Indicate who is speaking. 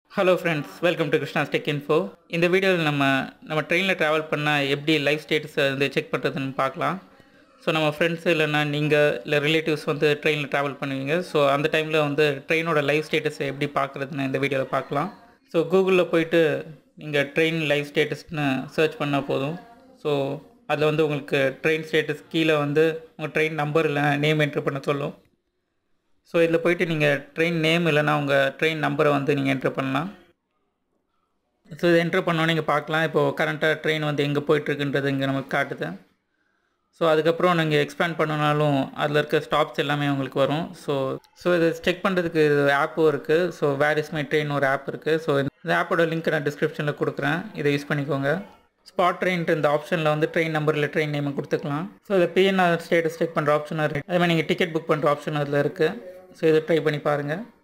Speaker 1: hello friends welcome to Krishna tech info இந்த வீடியோவில் நம்ம நம்ம ட்ரெயினில் ட்ராவல் பண்ணால் எப்படி லைஃப் ஸ்டேட்டஸை வந்து செக் பண்ணுறதுன்னு பார்க்கலாம் ஸோ நம்ம ஃப்ரெண்ட்ஸ் இல்லைன்னா நீங்கள் இல்லை ரிலேட்டிவ்ஸ் வந்து ட்ரெயினில் ட்ராவல் பண்ணுவீங்க ஸோ அந்த டைமில் வந்து ட்ரெயினோட லைஃப் ஸ்டேட்டஸை எப்படி பார்க்குறதுன்னு இந்த வீடியோவில் பார்க்கலாம் ஸோ கூகுளில் போயிட்டு நீங்கள் ட்ரெயின் லைஃப் ஸ்டேட்டஸ்னு சர்ச் பண்ணால் போதும் ஸோ அதில் வந்து உங்களுக்கு ட்ரெயின் ஸ்டேட்டஸ் கீழே வந்து உங்கள் ட்ரெயின் நம்பர் இல்லை நேம் என்ட்ரு பண்ண சொல்லும் ஸோ இதில் போயிட்டு நீங்கள் ட்ரெயின் நேம் இல்லைன்னா உங்கள் ட்ரெயின் நம்பரை வந்து நீங்கள் என்ட்ரு பண்ணலாம் ஸோ இதை என்ட்ரு பண்ணோன்னே நீங்கள் பார்க்கலாம் இப்போது கரண்ட்டாக ட்ரெயின் வந்து எங்கே போயிட்டுருக்குன்றது இங்கே நமக்கு காட்டுது ஸோ அதுக்கப்புறம் நீங்கள் எக்ஸ்பேண்ட் பண்ணனாலும் அதில் இருக்க ஸ்டாப்ஸ் எல்லாமே உங்களுக்கு வரும் ஸோ ஸோ இதை செக் பண்ணுறதுக்கு ஆப்பும் இருக்குது so where is my train ஒரு ஆப் இருக்குது ஸோ இந்த ஆப்போட லிங்க் நான் டிஸ்கிரிப்ஷனில் கொடுக்குறேன் இதை யூஸ் பண்ணிக்கோங்க ஸ்பாட் ட்ரெயின்ட்டு இந்த ஆப்ஷனில் வந்து ட்ரெயின் நம்பர் இல்லை ட்ரெயின் நேம் கொடுத்துக்கலாம் ஸோ இதை பிஎன்ஆர் ஸ்டேட்டஸ் செக் பண்ணுற ஆப்ஷன் இருக்குது அதே மாதிரி நீங்கள் டிக்கெட் புக் பண்ணுற ஆப்ஷன் அதில் இருக்குது ஸோ இதை ட்ரை பண்ணி பாருங்கள்